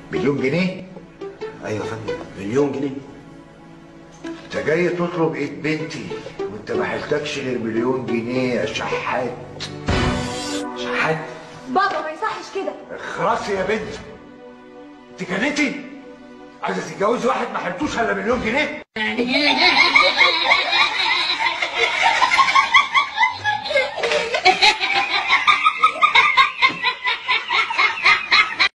مليون جنيه ايوه يا فندم مليون جنيه انت جاي تطلب ايد بنتي وانت ما حلتكش غير مليون جنيه يا شحات شحات بابا ما يصحش كده خلاص يا بنت انت جننتي عايزه تتجوزي واحد ما حلتوش الا مليون جنيه